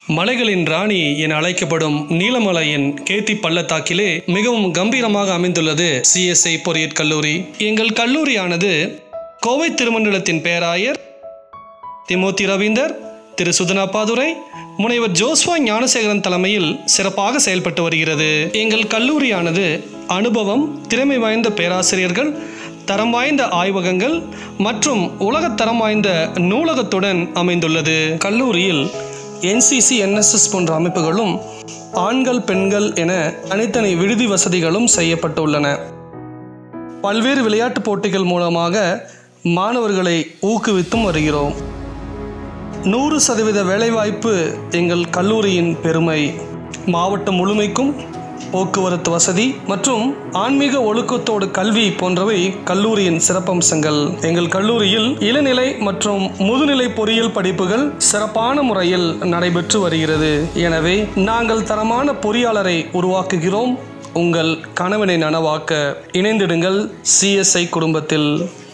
மலைகளின் ராணி என அழைக்கப்படும் நீலமலையின் கேத்தி பள்ளத்தாக்கிலே மிகவும் கம்பீரமாக அமைந்துள்ளது சிஎஸ்ஐ பொறியியற் கல்லூரி எங்கள் கல்லூரியானது கோவை திருமண்டலத்தின் பேராயர் திமோத்தி ரவீந்தர் திரு சுதனாப்பாதுரை முனைவர் ஜோஸ்வா ஞானசேகரன் தலைமையில் சிறப்பாக செயல்பட்டு வருகிறது எங்கள் கல்லூரியானது அனுபவம் திறமை வாய்ந்த பேராசிரியர்கள் தரம் வாய்ந்த ஆய்வகங்கள் மற்றும் உலகத்தரம் வாய்ந்த நூலகத்துடன் அமைந்துள்ளது கல்லூரியில் என்சிசி என்எஸ்எஸ் போன்ற அமைப்புகளும் ஆண்கள் பெண்கள் என தனித்தனி விடுதி வசதிகளும் செய்யப்பட்டுள்ளன பல்வேறு விளையாட்டுப் போட்டிகள் மூலமாக மாணவர்களை ஊக்குவித்தும் வருகிறோம் நூறு சதவீத வேலைவாய்ப்பு எங்கள் கல்லூரியின் பெருமை மாவட்டம் முழுமைக்கும் போக்குவரத்து வசதி மற்றும் ஆன்மீக ஒழுக்கத்தோடு கல்வி போன்றவை கல்லூரியின் சிறப்பம்சங்கள் எங்கள் கல்லூரியில் இளநிலை மற்றும் முதுநிலை பொறியியல் படிப்புகள் சிறப்பான முறையில் நடைபெற்று வருகிறது எனவே நாங்கள் தரமான பொறியாளரை உருவாக்குகிறோம் உங்கள் கனவினை நனவாக்க இணைந்திடுங்கள் சிஎஸ்ஐ குடும்பத்தில்